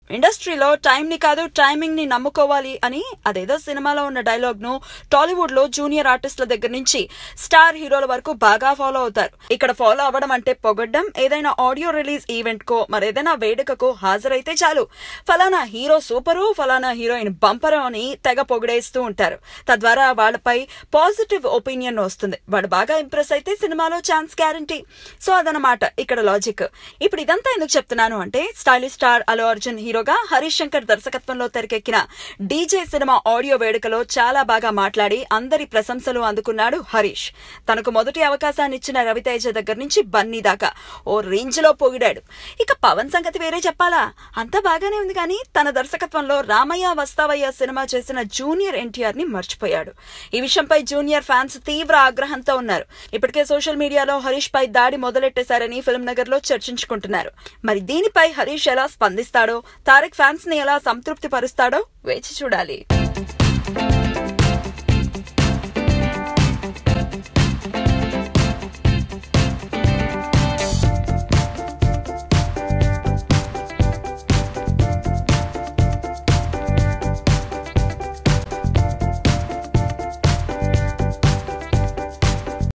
ఇండస్ట్రీలో టైం ని కాదు టైమింగ్ ని నమ్ముకోవాలి అని అదేదో సినిమాలో ఉన్న డైలాగ్ ను టాలీవుడ్ లో జూనియర్ ఆర్టిస్టుల దగ్గర నుంచి స్టార్ హీరోల వరకు బాగా ఫాలో అవుతారు ఇక్కడ ఫాలో అవ్వడం అంటే పొగడ్డం ఏదైనా ఆడియో రిలీజ్ ఈవెంట్ కో మరేదైనా వేడుకకో హాజరైతే చాలు ఫలానా హీరో సూపరు ఫలానా హీరోయిన్ బంపరు అని తెగ పొగిడేస్తూ ఉంటారు తద్వారా వాళ్ళపై పాజిటివ్ ఒపీనియన్ వస్తుంది వాడు బాగా ఇంప్రెస్ అయితే సినిమాలో ఛాన్స్ గ్యారంటీ సో అదనమాట ఇక్కడ లాజిక్ ఇప్పుడు ఇదంతా ఎందుకు చెప్తున్నాను అంటే స్టైలిష్ స్టార్ అల్లు అర్జున్ హీరోగా హరీష్ శంకర్ దర్శకత్వంలో తెరకెక్కిన డీజే సినిమా ఆడియో వేడుకలో చాలా బాగా మాట్లాడి అందరి ప్రశంసలు అందుకున్నాడు హరీష్ తనకు మొదటి అవకాశాన్ని ఇచ్చిన రవితేజ దగ్గర నుంచి బన్నీ దాకా ఓ రేంజ్ లో పొగిడాడు ఇక పవన్ సంగతి వేరే చెప్పాలా అంతా బాగానే ఉంది కానీ తన దర్శకత్వంలో రామయ్య వస్తావయ్య సినిమా చేసిన జూనియర్ ఎన్టీఆర్ ని మర్చిపోయాడు ఈ విషయంపై జూనియర్ ఫ్యాన్స్ తీవ్ర ఆగ్రహంతో ఉన్నారు ఇప్పటికే సోషల్ మీడియాలో హరీష్ పై దాడి మొదలెట్టేశారని ఫిల్మ్ నగర్ లో చర్చించుకుంటున్నారు మరి దీనిపై హరీష్ ఎలా స్పందిస్తాడో తారక్ ఫ్యాన్స్ ని ఎలా సంతృప్తి పరుస్తాడో వేచి చూడాలి